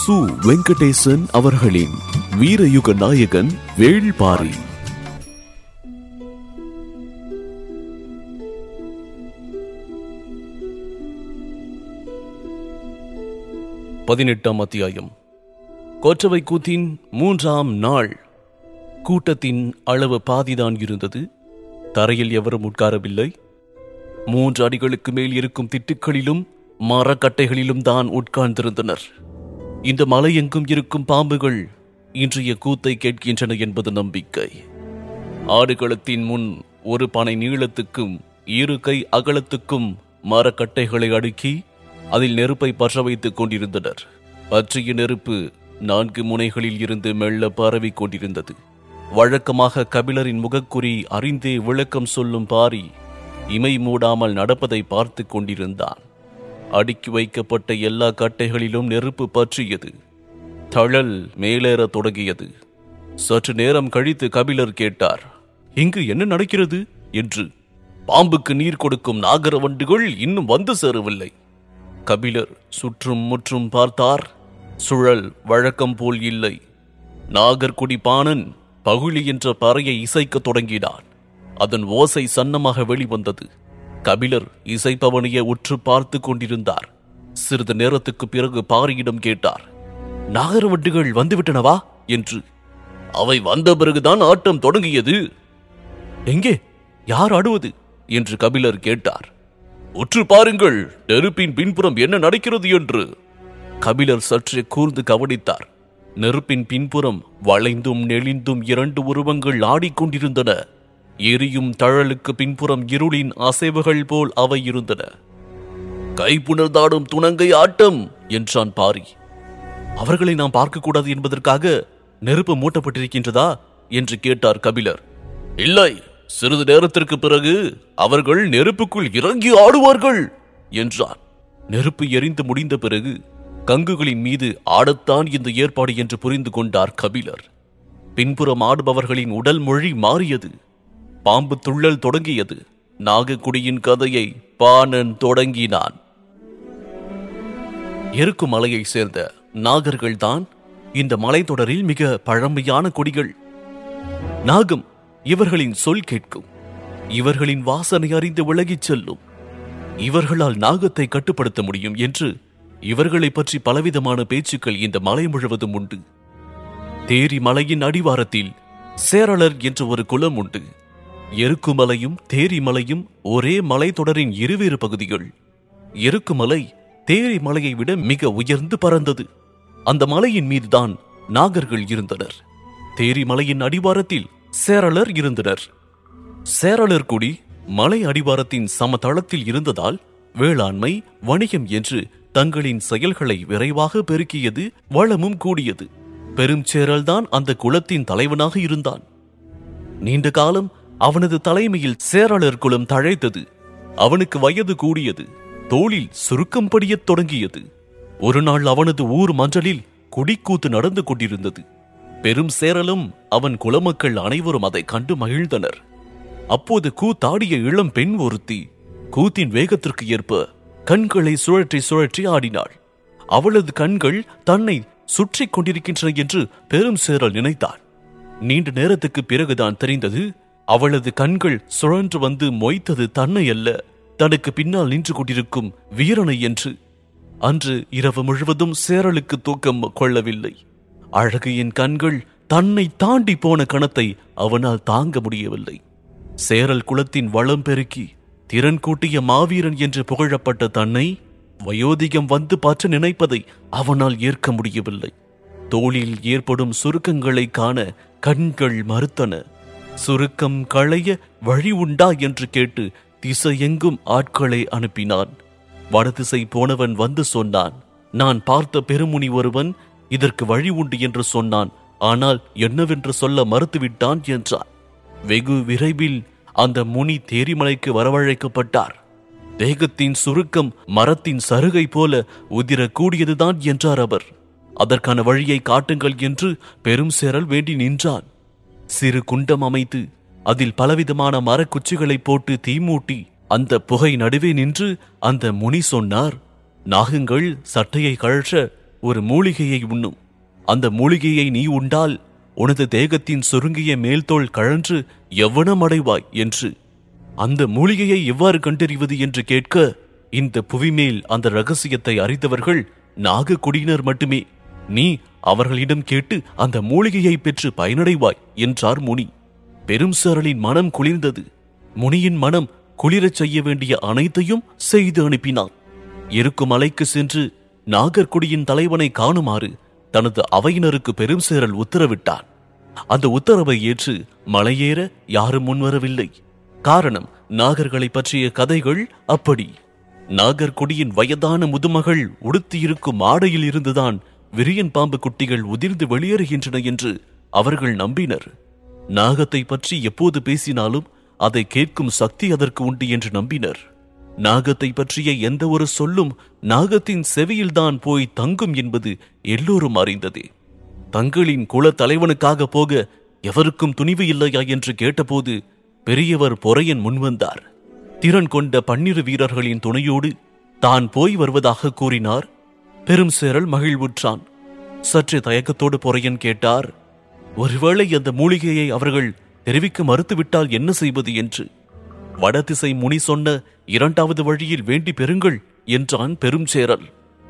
சு வெங்கடேசன் அவர்களின் வீரயுக நாயகன் வேள்பாரி பதினெட்டாம் அத்தியாயம் கொற்றவை கூத்தின் மூன்றாம் நாள் கூட்டத்தின் அளவு பாதிதான் இருந்தது தரையில் எவரும் உட்காரவில்லை மூன்று அடிகளுக்கு மேல் இருக்கும் திட்டுக்களிலும் மரக்கட்டைகளிலும் தான் உட்கார்ந்திருந்தனர் இந்த மலையெங்கும் இருக்கும் பாம்புகள் இன்றைய கூத்தை கேட்கின்றன என்பது நம்பிக்கை ஆடுகளத்தின் முன் ஒரு பனை நீளத்துக்கும் இரு கை அகலத்துக்கும் மரக்கட்டைகளை அடுக்கி அதில் நெருப்பை பற்ற வைத்துக் கொண்டிருந்தனர் பற்றிய நெருப்பு நான்கு முனைகளில் இருந்து மெல்ல பரவிக் கொண்டிருந்தது வழக்கமாக கபிலரின் முகக்குறி அறிந்தே விளக்கம் சொல்லும் பாரி இமை மூடாமல் நடப்பதை பார்த்து கொண்டிருந்தான் அடுக்கி வைக்கப்பட்ட எல்லா கட்டைகளிலும் நெருப்பு பற்றியது தழல் மேலேறத் தொடங்கியது சற்று நேரம் கழித்து கபிலர் கேட்டார் இங்கு என்ன நடக்கிறது என்று பாம்புக்கு நீர் கொடுக்கும் நாகரவண்டுகள் இன்னும் வந்து சேரவில்லை கபிலர் சுற்றும் முற்றும் பார்த்தார் சுழல் வழக்கம் போல் இல்லை நாகர்குடி பாணன் பகுளி என்ற பறையை இசைக்கத் தொடங்கினான் அதன் ஓசை சன்னமாக வெளிவந்தது கபிலர் இசைப்பவனையே உற்று பார்த்து கொண்டிருந்தார் சிறிது நேரத்துக்கு பிறகு பாரியிடம் கேட்டார் நாகரவண்டுகள் வந்துவிட்டனவா என்று அவை வந்த பிறகுதான் ஆட்டம் தொடங்கியது எங்கே யார் ஆடுவது என்று கபிலர் கேட்டார் உற்று பாருங்கள் நெருப்பின் பின்புறம் என்ன நடக்கிறது என்று கபிலர் சற்றே கூர்ந்து கவனித்தார் நெருப்பின் பின்புறம் வளைந்தும் நெளிந்தும் இரண்டு உருவங்கள் ஆடிக்கொண்டிருந்தன எரியும் தழலுக்கு பின்புறம் இருளின் அசைவுகள் போல் அவை இருந்தன கைப்புணர்ந்தாடும் துணங்கை ஆட்டம் என்றான் பாரி அவர்களை நாம் பார்க்கக்கூடாது என்பதற்காக நெருப்பு மூட்டப்பட்டிருக்கின்றதா என்று கேட்டார் கபிலர் இல்லை சிறிது நேரத்திற்கு பிறகு அவர்கள் நெருப்புக்குள் இறங்கி ஆடுவார்கள் என்றார் நெருப்பு எரிந்து முடிந்த பிறகு கங்குகளின் மீது ஆடத்தான் இந்த ஏற்பாடு என்று புரிந்து கொண்டார் கபிலர் பின்புறம் ஆடுபவர்களின் உடல் மொழி மாறியது பாம்பு துள்ளல் தொடங்கியது நாகக்குடியின் கதையை பாணன் தொடங்கினான் எருக்கு மலையைச் சேர்ந்த நாகர்கள்தான் இந்த மலைத்தொடரில் மிக பழமையான கொடிகள் நாகம் இவர்களின் சொல் கேட்கும் இவர்களின் வாசனை அறிந்து விலகிச் செல்லும் இவர்களால் நாகத்தை கட்டுப்படுத்த முடியும் என்று இவர்களை பற்றி பலவிதமான பேச்சுக்கள் இந்த மலை முழுவதும் உண்டு தேரி மலையின் அடிவாரத்தில் சேரளர் என்ற ஒரு குலம் உண்டு எருக்குமலையும் தேரி மலையும் ஒரே மலைத்தொடரின் இருவேறு பகுதிகள் எருக்குமலை தேரி மலையை விட மிக உயர்ந்து பறந்தது அந்த மலையின் மீதுதான் நாகர்கள் இருந்தனர் தேரி மலையின் அடிவாரத்தில் சேரளர் இருந்தனர் சேரளர் குடி மலை அடிவாரத்தின் சமதளத்தில் இருந்ததால் வேளாண்மை வணிகம் என்று தங்களின் செயல்களை விரைவாக பெருக்கியது வளமும் கூடியது பெரும் சேரல்தான் அந்த குலத்தின் தலைவனாக இருந்தான் நீண்ட காலம் அவனது தலைமையில் சேரளர் குலம் தழைத்தது அவனுக்கு வயது கூடியது தோளில் சுருக்கம் படியத் தொடங்கியது ஒரு நாள் அவனது ஊர் மஞ்சளில் குடிக்கூத்து நடந்து கொண்டிருந்தது பெரும் சேரலும் அவன் குலமக்கள் அனைவரும் அதை கண்டு மகிழ்ந்தனர் அப்போது கூத்தாடிய இளம் பெண் ஒருத்தி கூத்தின் வேகத்திற்கு ஏற்ப கண்களை சுழற்றி சுழற்றி ஆடினாள் அவளது கண்கள் தன்னை சுற்றிக் கொண்டிருக்கின்றன என்று பெரும் சேரல் நினைத்தான் நீண்ட நேரத்துக்கு பிறகுதான் தெரிந்தது அவளது கண்கள் சுழன்று வந்து மொய்த்தது தன்னை அல்ல தனக்கு பின்னால் நின்று கொண்டிருக்கும் வீரனை என்று அன்று இரவு முழுவதும் சேரலுக்கு தூக்கம் கொள்ளவில்லை அழகியின் கண்கள் தன்னை தாண்டி போன கணத்தை அவனால் தாங்க முடியவில்லை சேரல் குலத்தின் வளம் பெருக்கி திறன் கூட்டிய மாவீரன் என்று புகழப்பட்ட தன்னை வயோதிகம் வந்து பற்ற நினைப்பதை அவனால் ஏற்க முடியவில்லை தோளில் ஏற்படும் சுருக்கங்களை காண கண்கள் மறுத்தன சுருக்கம் களைய வழி உண்டா என்று கேட்டு திசையெங்கும் ஆட்களை அனுப்பினான் வடதிசை போனவன் வந்து சொன்னான் நான் பார்த்த பெருமுனி ஒருவன் இதற்கு வழி உண்டு என்று சொன்னான் ஆனால் என்னவென்று சொல்ல மறுத்துவிட்டான் என்றார் வெகு விரைவில் அந்த முனி தேரிமலைக்கு வரவழைக்கப்பட்டார் தேகத்தின் சுருக்கம் மரத்தின் சருகை போல உதிரக்கூடியதுதான் என்றார் அவர் அதற்கான வழியை காட்டுங்கள் என்று பெரும் சேரல் வேண்டி நின்றான் சிறு குண்டம் அமைத்து அதில் பலவிதமான மரக்குச்சிகளை போட்டு தீமூட்டி அந்த புகை நடுவே நின்று அந்த முனி சொன்னார் நாகங்கள் சட்டையை கழற்ற ஒரு மூலிகையை உண்ணும் அந்த மூலிகையை நீ உண்டால் உனது தேகத்தின் சுருங்கிய மேல்தோல் கழன்று எவ்வனம் அடைவாய் என்று அந்த மூலிகையை எவ்வாறு கண்டறிவது என்று கேட்க இந்த புவிமேல் அந்த ரகசியத்தை அறிந்தவர்கள் நாகக்குடியினர் மட்டுமே நீ அவர்களிடம் கேட்டு அந்த மூலிகையை பெற்று பயனடைவாய் என்றார் முனி பெரும் சரளின் மனம் குளிர்ந்தது முனியின் மனம் குளிரச் செய்ய வேண்டிய அனைத்தையும் செய்து அனுப்பினான் இருக்கும் மலைக்கு சென்று நாகர்குடியின் தலைவனை காணுமாறு தனது அவையினருக்கு பெரும் சேரல் உத்தரவிட்டான் அந்த உத்தரவை ஏற்று மலையேற யாரும் முன்வரவில்லை காரணம் நாகர்களை பற்றிய கதைகள் அப்படி நாகர்குடியின் வயதான முதுமகள் உடுத்தியிருக்கும் ஆடையில் இருந்துதான் விரியன் பாம்பு குட்டிகள் உதிர்ந்து வெளியேறுகின்றன என்று அவர்கள் நம்பினர் நாகத்தை பற்றி எப்போது பேசினாலும் அதை கேட்கும் சக்தி அதற்கு உண்டு என்று நம்பினர் நாகத்தை பற்றிய எந்த ஒரு சொல்லும் நாகத்தின் செவியில்தான் போய் தங்கும் என்பது எல்லோரும் அறிந்ததே தங்களின் குல தலைவனுக்காக போக எவருக்கும் துணிவு இல்லையா என்று கேட்டபோது பெரியவர் பொறையன் முன்வந்தார் திறன் கொண்ட பன்னிரு வீரர்களின் துணையோடு தான் போய் வருவதாக கூறினார் பெரும் சேரல் மகிழ்வுற்றான் சற்று தயக்கத்தோடு பொறையன் கேட்டார் ஒருவேளை அந்த மூலிகையை அவர்கள் தெரிவிக்க மறுத்துவிட்டால் என்ன செய்வது என்று வடதிசை முனி சொன்ன இரண்டாவது வழியில் வேண்டி பெறுங்கள் என்றான் பெரும் சேரல்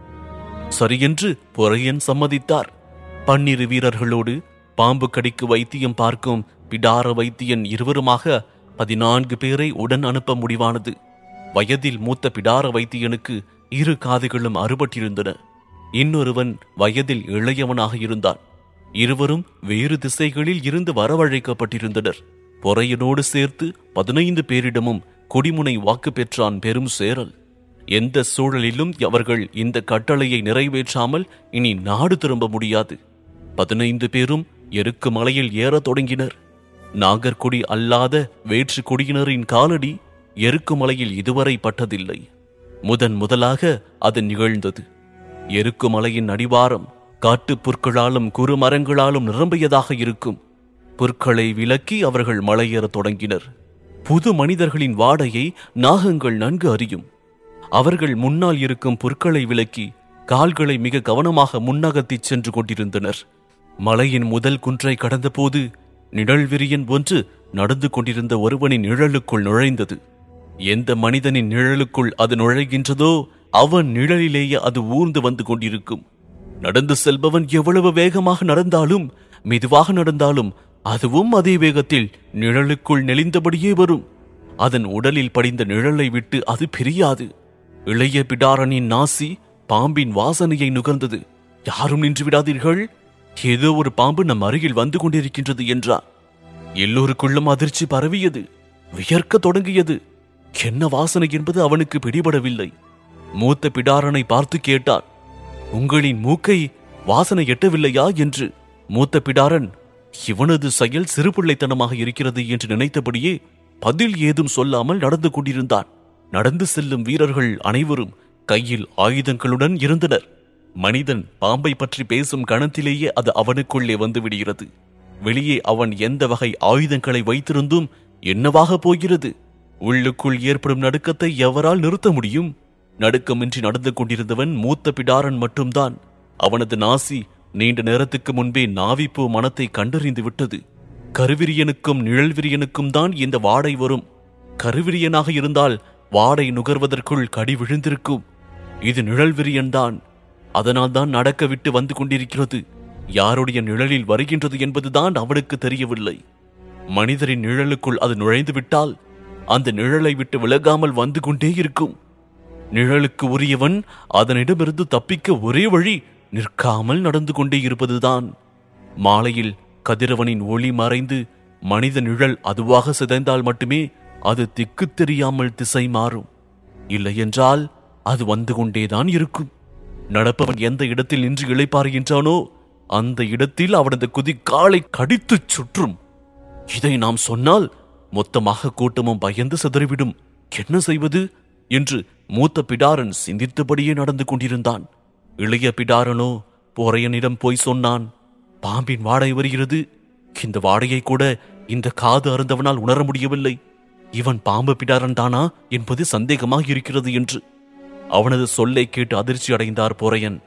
சரியென்று பொறையன் சம்மதித்தார் பன்னிரு வீரர்களோடு பாம்பு கடிக்கு வைத்தியம் பார்க்கும் பிடார வைத்தியன் இருவருமாக பதினான்கு பேரை உடன் அனுப்ப முடிவானது வயதில் மூத்த பிடார வைத்தியனுக்கு இரு காதுகளும் அறுபட்டிருந்தன இன்னொருவன் வயதில் இளையவனாக இருந்தான் இருவரும் வேறு திசைகளில் இருந்து வரவழைக்கப்பட்டிருந்தனர் பொறையனோடு சேர்த்து பதினைந்து பேரிடமும் கொடிமுனை வாக்கு பெற்றான் பெரும் சேரல் எந்த சூழலிலும் அவர்கள் இந்த கட்டளையை நிறைவேற்றாமல் இனி நாடு திரும்ப முடியாது பதினைந்து பேரும் எருக்கு மலையில் ஏறத் தொடங்கினர் நாகர்குடி அல்லாத வேற்று குடியினரின் காலடி எருக்கு மலையில் இதுவரை பட்டதில்லை முதன் முதலாக அது நிகழ்ந்தது எருக்கு மலையின் அடிவாரம் காட்டுப் புற்களாலும் குறுமரங்களாலும் நிரம்பியதாக இருக்கும் புற்களை விலக்கி அவர்கள் மலையேறத் தொடங்கினர் புது மனிதர்களின் வாடையை நாகங்கள் நன்கு அறியும் அவர்கள் முன்னால் இருக்கும் புற்களை விலக்கி கால்களை மிக கவனமாக முன்னகத்திச் சென்று கொண்டிருந்தனர் மலையின் முதல் குன்றை கடந்தபோது நிழல் விரியன் ஒன்று நடந்து கொண்டிருந்த ஒருவனின் நிழலுக்குள் நுழைந்தது எந்த மனிதனின் நிழலுக்குள் அது நுழைகின்றதோ அவன் நிழலிலேயே அது ஊர்ந்து வந்து கொண்டிருக்கும் நடந்து செல்பவன் எவ்வளவு வேகமாக நடந்தாலும் மெதுவாக நடந்தாலும் அதுவும் அதே வேகத்தில் நிழலுக்குள் நெளிந்தபடியே வரும் அதன் உடலில் படிந்த நிழலை விட்டு அது பிரியாது இளைய பிடாரனின் நாசி பாம்பின் வாசனையை நுகர்ந்தது யாரும் நின்று விடாதீர்கள் ஏதோ ஒரு பாம்பு நம் அருகில் வந்து கொண்டிருக்கின்றது என்றார் எல்லோருக்குள்ளும் அதிர்ச்சி பரவியது வியர்க்க தொடங்கியது என்ன வாசனை என்பது அவனுக்கு பிடிபடவில்லை மூத்த பிடாரனை பார்த்து கேட்டான் உங்களின் மூக்கை வாசனை எட்டவில்லையா என்று மூத்த பிடாரன் இவனது செயல் சிறுபிள்ளைத்தனமாக இருக்கிறது என்று நினைத்தபடியே பதில் ஏதும் சொல்லாமல் நடந்து கொண்டிருந்தான் நடந்து செல்லும் வீரர்கள் அனைவரும் கையில் ஆயுதங்களுடன் இருந்தனர் மனிதன் பாம்பை பற்றி பேசும் கணத்திலேயே அது அவனுக்குள்ளே வந்து விடுகிறது வெளியே அவன் எந்த வகை ஆயுதங்களை வைத்திருந்தும் என்னவாக போகிறது உள்ளுக்குள் ஏற்படும் நடுக்கத்தை எவரால் நிறுத்த முடியும் நடுக்கமின்றி நடந்து கொண்டிருந்தவன் மூத்த பிடாரன் மட்டும்தான் அவனது நாசி நீண்ட நேரத்துக்கு முன்பே நாவிப்பூ மனத்தை கண்டறிந்து விட்டது கருவிரியனுக்கும் நிழல்விரியனுக்கும் தான் இந்த வாடை வரும் கருவிரியனாக இருந்தால் வாடை நுகர்வதற்குள் கடி விழுந்திருக்கும் இது நிழல்விரியன்தான் அதனால்தான் நடக்க விட்டு வந்து கொண்டிருக்கிறது யாருடைய நிழலில் வருகின்றது என்பதுதான் அவனுக்கு தெரியவில்லை மனிதரின் நிழலுக்குள் அது நுழைந்து விட்டால் அந்த நிழலை விட்டு விலகாமல் வந்து கொண்டே இருக்கும் நிழலுக்கு உரியவன் அதனிடமிருந்து தப்பிக்க ஒரே வழி நிற்காமல் நடந்து கொண்டே இருப்பதுதான் மாலையில் கதிரவனின் ஒளி மறைந்து மனித நிழல் அதுவாக சிதைந்தால் மட்டுமே அது திக்கு தெரியாமல் திசை மாறும் இல்லையென்றால் அது வந்து கொண்டேதான் இருக்கும் நடப்பவன் எந்த இடத்தில் நின்று இளைப்பாறுகின்றானோ அந்த இடத்தில் அவனது குதி காலை கடித்துச் சுற்றும் இதை நாம் சொன்னால் மொத்தமாக கூட்டமும் பயந்து சிதறிவிடும் என்ன செய்வது என்று மூத்த பிடாரன் சிந்தித்தபடியே நடந்து கொண்டிருந்தான் இளைய பிடாரனோ பொறையனிடம் போய் சொன்னான் பாம்பின் வாடை வருகிறது இந்த வாடையை கூட இந்த காது அருந்தவனால் உணர முடியவில்லை இவன் பாம்பு பிடாரன் தானா என்பது சந்தேகமாக இருக்கிறது என்று அவனது சொல்லை கேட்டு அதிர்ச்சி அடைந்தார் பொறையன்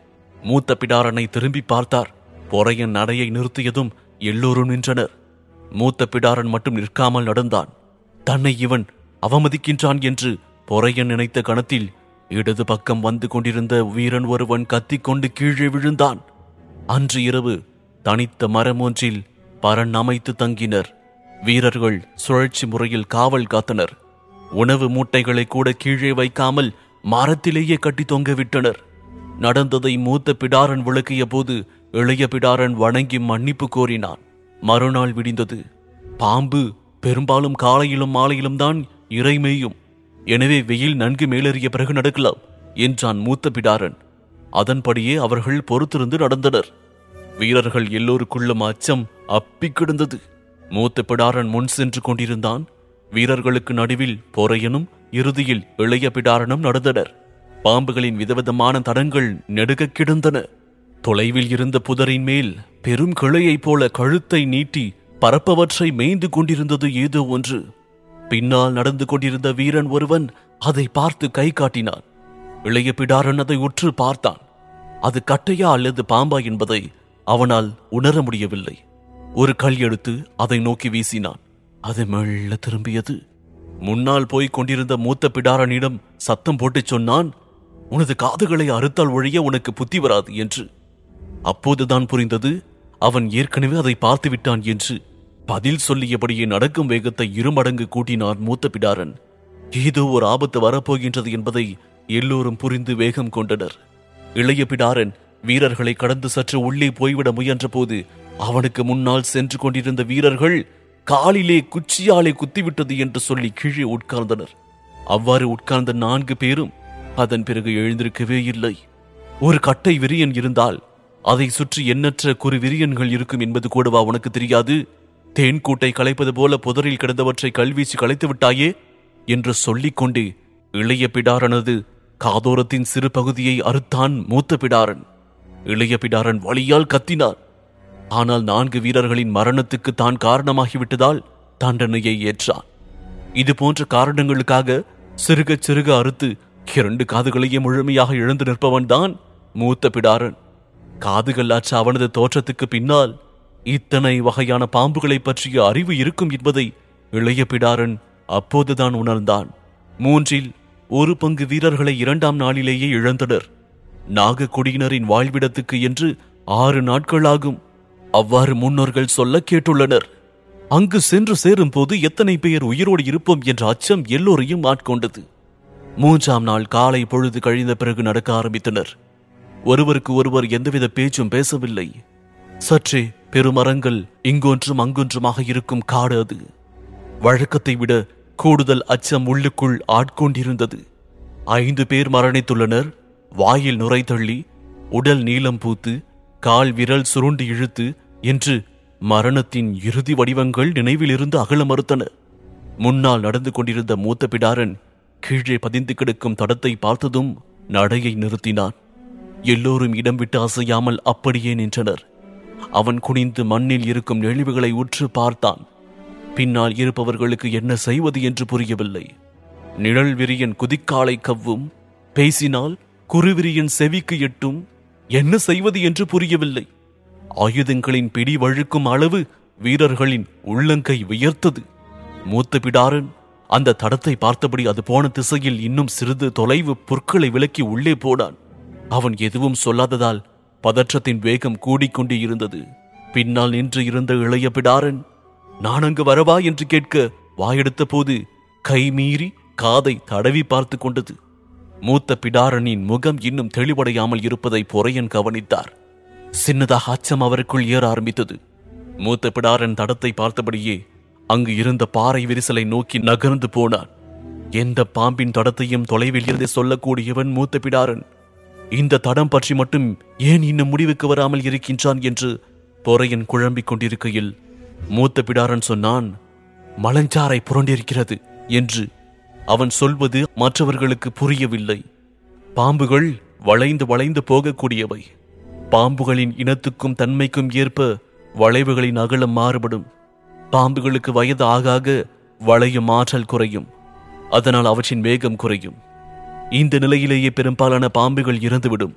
மூத்த பிடாரனை திரும்பி பார்த்தார் பொறையன் நடையை நிறுத்தியதும் எல்லோரும் நின்றனர் மூத்த பிடாரன் மட்டும் நிற்காமல் நடந்தான் தன்னை இவன் அவமதிக்கின்றான் என்று பொறையன் நினைத்த கணத்தில் இடது பக்கம் வந்து கொண்டிருந்த வீரன் ஒருவன் கத்திக்கொண்டு கீழே விழுந்தான் அன்று இரவு தனித்த மரம் ஒன்றில் பரண் அமைத்து தங்கினர் வீரர்கள் சுழற்சி முறையில் காவல் காத்தனர் உணவு மூட்டைகளை கூட கீழே வைக்காமல் மரத்திலேயே கட்டி தொங்கவிட்டனர் நடந்ததை மூத்த பிடாரன் விளக்கிய போது இளைய பிடாரன் வணங்கி மன்னிப்பு கோரினான் மறுநாள் விடிந்தது பாம்பு பெரும்பாலும் காலையிலும் மாலையிலும் தான் இறை மேயும் எனவே வெயில் நன்கு மேலேறிய பிறகு நடக்கலாம் என்றான் மூத்த பிடாரன் அதன்படியே அவர்கள் பொறுத்திருந்து நடந்தனர் வீரர்கள் எல்லோருக்குள்ளும் அச்சம் அப்பிக் கிடந்தது மூத்த பிடாரன் முன் சென்று கொண்டிருந்தான் வீரர்களுக்கு நடுவில் பொறையனும் இறுதியில் இளைய பிடாரனும் நடந்தனர் பாம்புகளின் விதவிதமான தடங்கள் நெடுகக் கிடந்தன தொலைவில் இருந்த புதரின் மேல் பெரும் கிளையைப் போல கழுத்தை நீட்டி பரப்பவற்றை மேய்ந்து கொண்டிருந்தது ஏதோ ஒன்று பின்னால் நடந்து கொண்டிருந்த வீரன் ஒருவன் அதை பார்த்து கை காட்டினான் இளைய பிடாரன் அதை உற்று பார்த்தான் அது கட்டையா அல்லது பாம்பா என்பதை அவனால் உணர முடியவில்லை ஒரு கல் எடுத்து அதை நோக்கி வீசினான் அது மெல்ல திரும்பியது முன்னால் போய்க் கொண்டிருந்த மூத்த பிடாரனிடம் சத்தம் போட்டுச் சொன்னான் உனது காதுகளை அறுத்தால் ஒழிய உனக்கு புத்தி வராது என்று அப்போதுதான் புரிந்தது அவன் ஏற்கனவே அதை பார்த்து விட்டான் என்று பதில் சொல்லியபடியே நடக்கும் வேகத்தை இருமடங்கு கூட்டினான் மூத்த பிடாரன் ஏதோ ஒரு ஆபத்து வரப்போகின்றது என்பதை எல்லோரும் புரிந்து வேகம் கொண்டனர் இளைய பிடாரன் வீரர்களை கடந்து சற்று உள்ளே போய்விட முயன்றபோது அவனுக்கு முன்னால் சென்று கொண்டிருந்த வீரர்கள் காலிலே குச்சியாலே குத்திவிட்டது என்று சொல்லி கீழே உட்கார்ந்தனர் அவ்வாறு உட்கார்ந்த நான்கு பேரும் அதன் பிறகு எழுந்திருக்கவே இல்லை ஒரு கட்டை விரியன் இருந்தால் அதை சுற்றி எண்ணற்ற குறு விரியன்கள் இருக்கும் என்பது கூடவா உனக்கு தெரியாது தேன் கூட்டை களைப்பது போல புதரில் கிடந்தவற்றை கல்வீசி களைத்து விட்டாயே என்று சொல்லிக்கொண்டே இளைய பிடாரனது காதோரத்தின் சிறு பகுதியை அறுத்தான் மூத்த பிடாரன் இளைய பிடாரன் வழியால் கத்தினார் ஆனால் நான்கு வீரர்களின் மரணத்துக்கு தான் காரணமாகிவிட்டதால் தண்டனையை ஏற்றான் இது போன்ற காரணங்களுக்காக சிறுக சிறுக அறுத்து இரண்டு காதுகளையும் முழுமையாக இழந்து நிற்பவன் தான் மூத்த பிடாரன் காதுகள் அற்ற அவனது தோற்றத்துக்கு பின்னால் இத்தனை வகையான பாம்புகளைப் பற்றிய அறிவு இருக்கும் என்பதை இளைய பிடாரன் அப்போதுதான் உணர்ந்தான் மூன்றில் ஒரு பங்கு வீரர்களை இரண்டாம் நாளிலேயே இழந்தனர் நாகக்குடியினரின் வாழ்விடத்துக்கு என்று ஆறு நாட்களாகும் அவ்வாறு முன்னோர்கள் சொல்ல கேட்டுள்ளனர் அங்கு சென்று சேரும் போது எத்தனை பேர் உயிரோடு இருப்போம் என்ற அச்சம் எல்லோரையும் ஆட்கொண்டது மூன்றாம் நாள் காலை பொழுது கழிந்த பிறகு நடக்க ஆரம்பித்தனர் ஒருவருக்கு ஒருவர் எந்தவித பேச்சும் பேசவில்லை சற்றே பெருமரங்கள் இங்கொன்றும் அங்கொன்றுமாக இருக்கும் காடு அது வழக்கத்தை விட கூடுதல் அச்சம் உள்ளுக்குள் ஆட்கொண்டிருந்தது ஐந்து பேர் மரணித்துள்ளனர் வாயில் நுரை தள்ளி உடல் நீலம் பூத்து கால் விரல் சுருண்டு இழுத்து என்று மரணத்தின் இறுதி வடிவங்கள் நினைவிலிருந்து அகல மறுத்தன முன்னால் நடந்து கொண்டிருந்த மூத்த பிடாரன் கீழே பதிந்து கிடக்கும் தடத்தை பார்த்ததும் நடையை நிறுத்தினான் எல்லோரும் இடம் விட்டு அசையாமல் அப்படியே நின்றனர் அவன் குனிந்து மண்ணில் இருக்கும் நெழிவுகளை உற்று பார்த்தான் பின்னால் இருப்பவர்களுக்கு என்ன செய்வது என்று புரியவில்லை நிழல் விரியன் குதிக்காலை கவ்வும் பேசினால் குருவிரியன் செவிக்கு எட்டும் என்ன செய்வது என்று புரியவில்லை ஆயுதங்களின் பிடி வழுக்கும் அளவு வீரர்களின் உள்ளங்கை உயர்த்தது மூத்த பிடாரன் அந்த தடத்தை பார்த்தபடி அது போன திசையில் இன்னும் சிறிது தொலைவு புற்களை விலக்கி உள்ளே போனான் அவன் எதுவும் சொல்லாததால் பதற்றத்தின் வேகம் கூடிக்கொண்டே இருந்தது பின்னால் நின்று இருந்த இளைய பிடாரன் நான் அங்கு வரவா என்று கேட்க வாயெடுத்த போது கைமீறி காதை தடவி பார்த்து கொண்டது மூத்த பிடாரனின் முகம் இன்னும் தெளிவடையாமல் இருப்பதை பொறையன் கவனித்தார் சின்னதாக அச்சம் அவருக்குள் ஏற ஆரம்பித்தது மூத்த பிடாரன் தடத்தை பார்த்தபடியே அங்கு இருந்த பாறை விரிசலை நோக்கி நகர்ந்து போனான் எந்த பாம்பின் தடத்தையும் தொலைவில் இருந்து சொல்லக்கூடியவன் மூத்த பிடாரன் இந்த தடம் பற்றி மட்டும் ஏன் இன்னும் முடிவுக்கு வராமல் இருக்கின்றான் என்று பொறையன் குழம்பிக் கொண்டிருக்கையில் மூத்த பிடாரன் சொன்னான் மலஞ்சாரை புரண்டிருக்கிறது என்று அவன் சொல்வது மற்றவர்களுக்கு புரியவில்லை பாம்புகள் வளைந்து வளைந்து போகக்கூடியவை பாம்புகளின் இனத்துக்கும் தன்மைக்கும் ஏற்ப வளைவுகளின் அகலம் மாறுபடும் பாம்புகளுக்கு வயது ஆக ஆக வளையும் ஆற்றல் குறையும் அதனால் அவற்றின் வேகம் குறையும் இந்த நிலையிலேயே பெரும்பாலான பாம்புகள் இறந்துவிடும்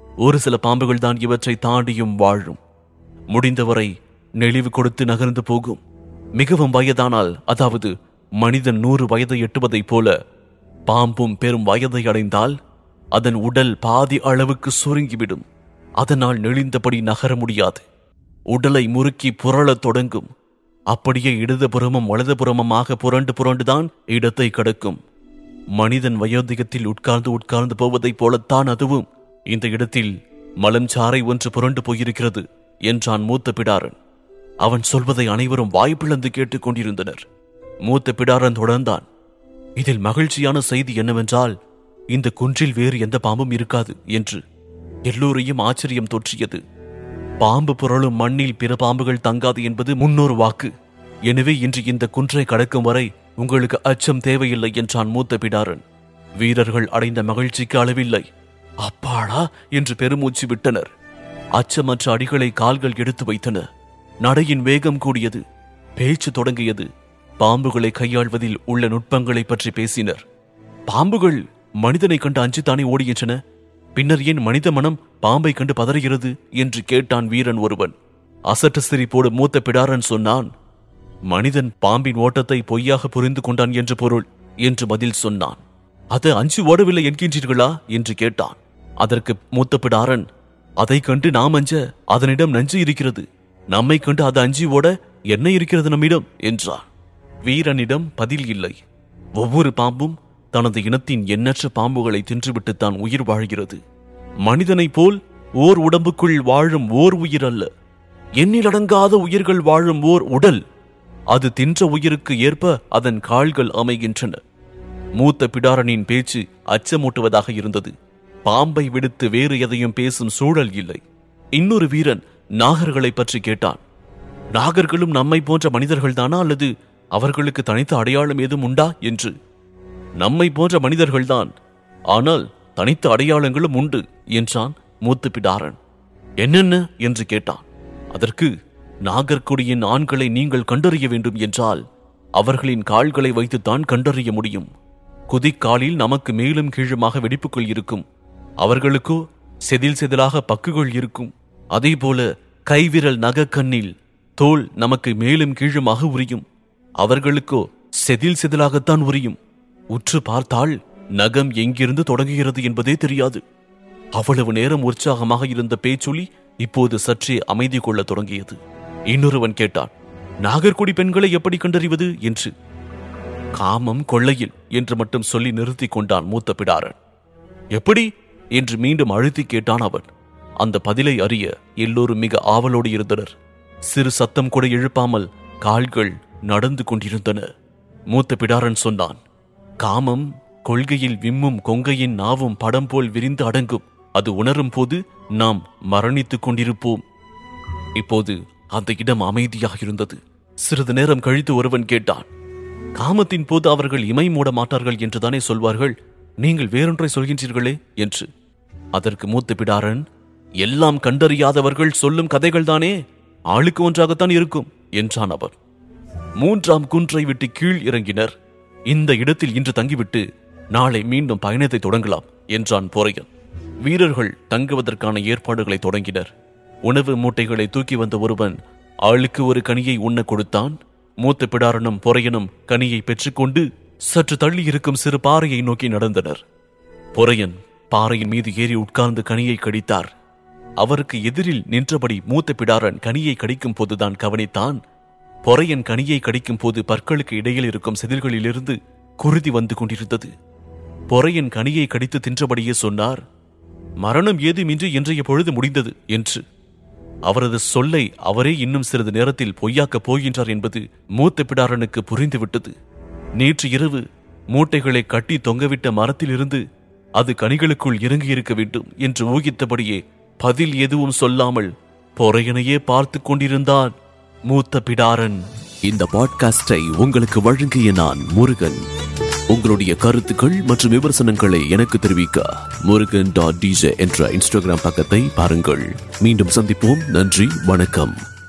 ஒரு சில பாம்புகள் தான் இவற்றை தாண்டியும் வாழும் முடிந்தவரை நெளிவு கொடுத்து நகர்ந்து போகும் மிகவும் வயதானால் அதாவது மனிதன் நூறு வயதை எட்டுவதைப் போல பாம்பும் பெரும் வயதை அடைந்தால் அதன் உடல் பாதி அளவுக்கு சுருங்கிவிடும் அதனால் நெளிந்தபடி நகர முடியாது உடலை முறுக்கி புரளத் தொடங்கும் அப்படியே இடதுபுறமும் வலதுபுறமுமாக புரண்டு புரண்டுதான் இடத்தை கடக்கும் மனிதன் வயோதிகத்தில் உட்கார்ந்து உட்கார்ந்து போவதைப் போலத்தான் அதுவும் இந்த இடத்தில் மலம் சாறை ஒன்று புரண்டு போயிருக்கிறது என்றான் மூத்த பிடாரன் அவன் சொல்வதை அனைவரும் வாய்ப்பிழந்து கேட்டுக் கொண்டிருந்தனர் மூத்த பிடாரன் தொடர்ந்தான் இதில் மகிழ்ச்சியான செய்தி என்னவென்றால் இந்த குன்றில் வேறு எந்த பாம்பும் இருக்காது என்று எல்லோரையும் ஆச்சரியம் தொற்றியது பாம்பு புரளும் மண்ணில் பிற பாம்புகள் தங்காது என்பது முன்னொரு வாக்கு எனவே இன்று இந்த குன்றை கடக்கும் வரை உங்களுக்கு அச்சம் தேவையில்லை என்றான் மூத்த பிடாரன் வீரர்கள் அடைந்த மகிழ்ச்சிக்கு அளவில்லை அப்பாடா என்று பெருமூச்சு விட்டனர் அச்சமற்ற அடிகளை கால்கள் எடுத்து வைத்தன நடையின் வேகம் கூடியது பேச்சு தொடங்கியது பாம்புகளை கையாள்வதில் உள்ள நுட்பங்களை பற்றி பேசினர் பாம்புகள் மனிதனை கண்டு அஞ்சுத்தானே ஓடுகின்றன பின்னர் ஏன் மனித மனம் பாம்பை கண்டு பதறுகிறது என்று கேட்டான் வீரன் ஒருவன் அசட்டு சிரிப்போடு மூத்த பிடாரன் சொன்னான் மனிதன் பாம்பின் ஓட்டத்தை பொய்யாக புரிந்து கொண்டான் என்று பொருள் என்று பதில் சொன்னான் அது அஞ்சு ஓடவில்லை என்கின்றீர்களா என்று கேட்டான் அதற்கு மூத்த பிடாரன் அதை கண்டு நாம் அஞ்ச அதனிடம் நஞ்சு இருக்கிறது நம்மை கண்டு அது அஞ்சி ஓட என்ன இருக்கிறது நம்மிடம் என்றான் வீரனிடம் பதில் இல்லை ஒவ்வொரு பாம்பும் தனது இனத்தின் எண்ணற்ற பாம்புகளை தின்றுவிட்டுத்தான் உயிர் வாழ்கிறது மனிதனைப் போல் ஓர் உடம்புக்குள் வாழும் ஓர் உயிர் அல்ல எண்ணிலடங்காத உயிர்கள் வாழும் ஓர் உடல் அது தின்ற உயிருக்கு ஏற்ப அதன் கால்கள் அமைகின்றன மூத்த பிடாரனின் பேச்சு அச்சமூட்டுவதாக இருந்தது பாம்பை விடுத்து வேறு எதையும் பேசும் சூழல் இல்லை இன்னொரு வீரன் நாகர்களை பற்றி கேட்டான் நாகர்களும் நம்மை போன்ற மனிதர்கள்தானா அல்லது அவர்களுக்கு தனித்த அடையாளம் ஏதும் உண்டா என்று நம்மை போன்ற மனிதர்கள்தான் ஆனால் தனித்த அடையாளங்களும் உண்டு என்றான் மூத்து பிடாரன் என்னென்ன என்று கேட்டான் அதற்கு நாகர்கொடியின் ஆண்களை நீங்கள் கண்டறிய வேண்டும் என்றால் அவர்களின் கால்களை வைத்துத்தான் கண்டறிய முடியும் குதிக்காலில் நமக்கு மேலும் கீழுமாக வெடிப்புகள் இருக்கும் அவர்களுக்கோ செதில் செதிலாக பக்குகள் இருக்கும் அதேபோல கைவிரல் நகக்கண்ணில் தோல் நமக்கு மேலும் கீழுமாக உரியும் அவர்களுக்கோ செதில் செதிலாகத்தான் உரியும் உற்று பார்த்தால் நகம் எங்கிருந்து தொடங்குகிறது என்பதே தெரியாது அவ்வளவு நேரம் உற்சாகமாக இருந்த பேச்சொலி இப்போது சற்றே அமைதி கொள்ளத் தொடங்கியது இன்னொருவன் கேட்டான் நாகர்குடி பெண்களை எப்படி கண்டறிவது என்று காமம் கொள்ளையில் என்று மட்டும் சொல்லி நிறுத்திக் கொண்டான் மூத்த பிடாரன் எப்படி என்று மீண்டும் அழுத்தி கேட்டான் அவன் அந்த பதிலை அறிய எல்லோரும் மிக ஆவலோடு இருந்தனர் சிறு சத்தம் கூட எழுப்பாமல் கால்கள் நடந்து கொண்டிருந்தன மூத்த பிடாரன் சொன்னான் காமம் கொள்கையில் விம்மும் கொங்கையின் நாவும் படம் போல் விரிந்து அடங்கும் அது உணரும் போது நாம் மரணித்துக் கொண்டிருப்போம் இப்போது அந்த இடம் அமைதியாக இருந்தது சிறிது நேரம் கழித்து ஒருவன் கேட்டான் காமத்தின் போது அவர்கள் இமை மூட மாட்டார்கள் என்றுதானே சொல்வார்கள் நீங்கள் வேறொன்றை சொல்கின்றீர்களே என்று அதற்கு மூத்த பிடாரன் எல்லாம் கண்டறியாதவர்கள் சொல்லும் கதைகள்தானே ஆளுக்கு ஒன்றாகத்தான் இருக்கும் என்றான் அவர் மூன்றாம் குன்றை விட்டு கீழ் இறங்கினர் இந்த இடத்தில் இன்று தங்கிவிட்டு நாளை மீண்டும் பயணத்தை தொடங்கலாம் என்றான் பொறையன் வீரர்கள் தங்குவதற்கான ஏற்பாடுகளை தொடங்கினர் உணவு மூட்டைகளை தூக்கி வந்த ஒருவன் ஆளுக்கு ஒரு கனியை உண்ண கொடுத்தான் மூத்த பிடாரனும் பொறையனும் கனியை பெற்றுக்கொண்டு சற்று தள்ளி இருக்கும் சிறு பாறையை நோக்கி நடந்தனர் பொறையன் பாறையின் மீது ஏறி உட்கார்ந்து கனியை கடித்தார் அவருக்கு எதிரில் நின்றபடி மூத்த பிடாரன் கனியை கடிக்கும் போதுதான் கவனித்தான் பொறையன் கனியை கடிக்கும் போது பற்களுக்கு இடையில் இருக்கும் செதில்களிலிருந்து குருதி வந்து கொண்டிருந்தது பொறையன் கனியை கடித்து தின்றபடியே சொன்னார் மரணம் ஏதுமின்றி இன்றைய பொழுது முடிந்தது என்று அவரது சொல்லை அவரே இன்னும் சிறிது நேரத்தில் பொய்யாக்கப் போகின்றார் என்பது மூத்த பிடாரனுக்கு புரிந்துவிட்டது நேற்று இரவு மூட்டைகளை கட்டி தொங்கவிட்ட மரத்திலிருந்து அது கனிகளுக்குள் இறங்கியிருக்க வேண்டும் என்று ஊகித்தபடியே பதில் எதுவும் சொல்லாமல் பொறையனையே பார்த்துக் கொண்டிருந்தான் மூத்த பிடாரன் இந்த பாட்காஸ்டை உங்களுக்கு வழங்கிய நான் முருகன் உங்களுடைய கருத்துக்கள் மற்றும் விமர்சனங்களை எனக்கு தெரிவிக்க முருகன் டாட் டிஜே என்ற இன்ஸ்டாகிராம் பக்கத்தை பாருங்கள் மீண்டும் சந்திப்போம் நன்றி வணக்கம்